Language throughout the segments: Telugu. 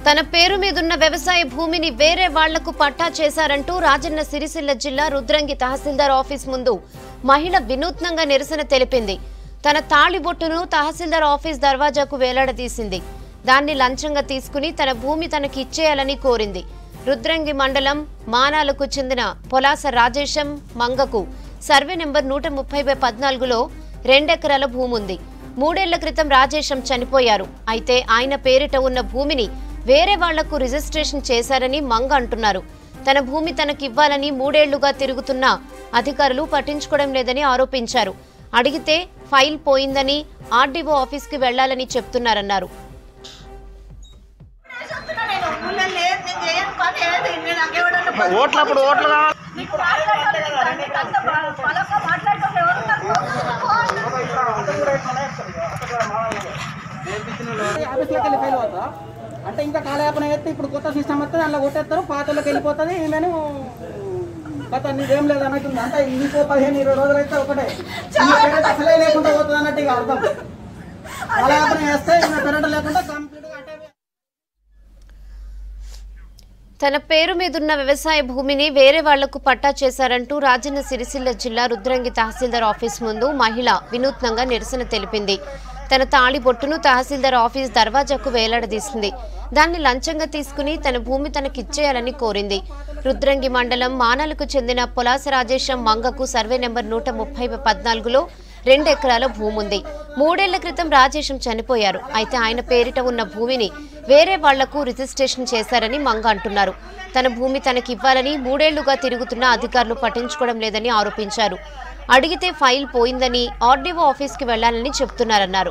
తన పేరు మీదున్న వ్యవసాయ భూమిని వేరే వాళ్లకు పట్టా చేశారంటూ రాజన్న సిరిసిల్ల జిల్లా రుద్రంగి తహసీల్దార్ ఆఫీస్ ముందు మహిళ వినూత్నంగా నిరసన తెలిపింది తన తాళిబొట్టును తహసీల్దార్ ఆఫీస్ దర్వాజాకు వేలాడదీసింది దాన్ని లంచంగా తీసుకుని తన భూమి తనకి ఇచ్చేయాలని కోరింది రుద్రంగి మండలం మానాలకు చెందిన పొలాస రాజేశం మంగకు సర్వే నెంబర్ నూట ముప్పై బై పద్నాలుగులో రెండెకరాల భూమి ఉంది మూడేళ్ల క్రితం రాజేశం చనిపోయారు అయితే ఆయన పేరిట ఉన్న భూమిని వేరే వాళ్లకు రిజిస్ట్రేషన్ చేశారని మంగ అంటున్నారు తన భూమి తనకివ్వాలని మూడేళ్లుగా తిరుగుతున్న అధికారులు పట్టించుకోవడం లేదని ఆరోపించారు అడిగితే ఫైల్ పోయిందని ఆర్డీఓ ఆఫీస్కి వెళ్లాలని చెప్తున్నారన్నారు చెప్తున్నా నేను ఊళ్ళో లేదు నేను చేయను పని ఏది నేను నాకెవడన్నా పని- ఓట్లప్పుడు ఓట్లు కావాలి నీకు మాట్లాడటం నీకు అంత బ- బలంగా మాట్లాడటం ఎవరు నాకు? ఆఫీస్లోకి వెళ్ళి ఫెయిల్ అవుతా అంటే ఇంకా కాలయాపన అయితే ఇప్పుడు కొత్త సిస్టమ్ వస్తుంది అందులో కొట్టేస్తారు పాతలోకి వెళ్ళిపోతుంది నేను గత నీదేం లేదు అన్నట్టుంది అంటే ఇంకో పదిహేను ఇరవై రోజులు అయితే ఒకటే ఈ పెరట అసలే లేకుండా పోతుంది అన్నట్టు ఇక అర్థం కాలయాపన చేస్తే ఇంకా పెరట లేకుండా కంప్లీట్గా అటే తన పేరు మీదున్న వ్యవసాయ భూమిని వేరే వాళ్లకు పట్టా చేశారంటూ రాజన్న సిరిసిల్ల జిల్లా రుద్రంగి తహసీల్దార్ ఆఫీస్ ముందు మహిళ వినూత్నంగా నిరసన తెలిపింది తన తాళి బొట్టును తహసీల్దార్ ఆఫీస్ దర్వాజాకు వేలాడదీసింది దాన్ని లంచంగా తీసుకుని తన భూమి తనకిచ్చేయాలని కోరింది రుద్రంగి మండలం మానాలకు చెందిన పొలాస రాజేశం మంగకు సర్వే నెంబర్ నూట ముప్పై పద్నాలుగులో రెండు ఎకరాల భూమి ఉంది మూడేళ్ల క్రితం రాజేశం చనిపోయారు అయితే ఆయన పేరిట ఉన్న భూమిని వేరే వాళ్లకు రిజిస్ట్రేషన్ చేశారని మంగ అంటున్నారు తన భూమి తనకి ఇవ్వాలని మూడేళ్లుగా తిరుగుతున్న అధికారులు పట్టించుకోవడం లేదని ఆరోపించారు అడిగితే ఫైల్ పోయిందని ఆర్డీఓ ఆఫీస్కి వెళ్లాలని చెప్తున్నారన్నారు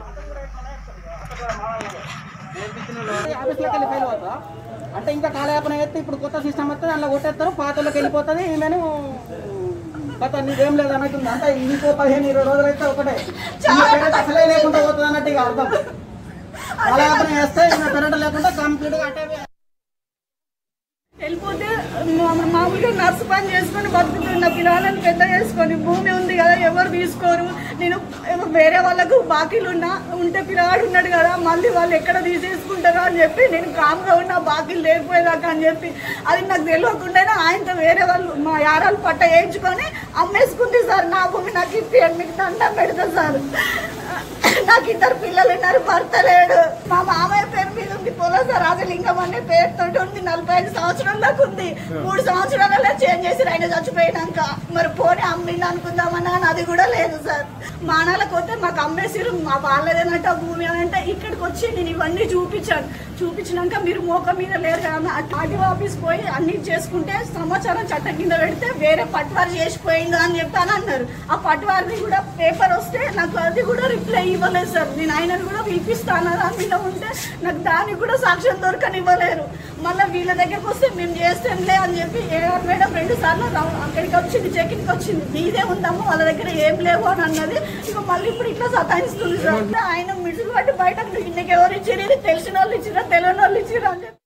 ఆఫీస్లోకి వెళ్ళి ఫెయిల్ అవుతా అంటే ఇంకా కాలయాపన అయితే ఇప్పుడు కొత్త సిస్టమ్ వస్తుంది అందులో కొట్టేస్తారు పాతలోకి వెళ్ళిపోతుంది నేను గత నీదేం లేదు అన్నట్టుంది అంటే ఇంకో పదిహేను ఇరవై రోజులు అయితే ఒకటే ఈ పెరట అసలే లేకుండా పోతుంది అన్నట్టు ఇక అర్థం కాలయాపన చేస్తే ఇంకా పెరట లేకుండా కంప్లీట్గా అటే వెళ్ళిపోతే మా- మామూలుగా నర్సు పని చేసుకొని బతుకుతున్న పిల్లలను పెద్ద చేసుకొని భూమి ఉంది కదా ఎవరు తీసుకోరు నేను ఏమో వేరే వాళ్ళకు బాకీలు ఉన్నా ఉంటే పిల్లవాడు ఉన్నాడు కదా మళ్ళీ వాళ్ళు ఎక్కడ తీసేసుకుంటారో అని చెప్పి నేను కామ్గా ఉన్నా బాకీలు లేకపోయేదాకా అని చెప్పి అది నాకు తెలియకుండానే ఆయనతో వేరే వాళ్ళు మా యారాలు పట్ట వేయించుకొని అమ్మేసుకుంది సార్ నా భూమి నాకు ఇప్పియండి మీకు దండం పెడతా సార్ నాకు ఇద్దరు పిల్లలు ఉన్నారు భర్త లేడు మా మామయ్య పేరు మీద ఉంది పొలస రాజలింగం అనే పేరుతో ఉంది నలభై ఐదు సంవత్సరాల దాకా ఉంది మూడు సంవత్సరాలలో చేంజ్ చేసి ఆయన చచ్చిపోయినాక మరి పోనీ అమ్మింది అనుకుందామన్నా అని అది కూడా లేదు సార్ మానాలకు వస్తే మాకు అమ్మేసిరు మా వాళ్ళదేనంట భూమి అని అంటే ఇక్కడికి వచ్చి నేను ఇవన్నీ చూపించాను చూపించినాక మీరు మోక మీద లేరు కదా ఆర్టీ ఆఫీస్ పోయి అన్ని చేసుకుంటే సమాచారం చట్టం కింద పెడితే వేరే పట్వారి చేసిపోయింది అని చెప్పి అని అన్నారు ఆ పట్వారిది కూడా పేపర్ వస్తే నాకు అది కూడా రిప్లై ఇవ్వలేదు సార్ నేను ఆయనను కూడా పిలిపిస్తాను అని మీద ఉంటే నాకు దానికి కూడా సాక్ష్యం దొరకనివ్వలేరు మళ్ళీ వీళ్ళ దగ్గరకు వస్తే మేము చేస్తాంలే అని చెప్పి ఏఆర్ మేడం రెండు సార్లు రౌ- అక్కడికి వచ్చింది చెకింగ్కి వచ్చింది మీదే ఉందమ్మా వాళ్ళ దగ్గర ఏం లేవు అని అన్నది ఇక మళ్ళీ ఇప్పుడు ఇట్లా సతాయిస్తుంది సార్ ఆయన మిడిల్ పట్టి బయట ఇన్నకి ఎవరు ఇచ్చారు ఇది తెలిసిన వాళ్ళు ఇచ్చిరా తెలియని వాళ్ళు ఇచ్చిరా అని చెప్పి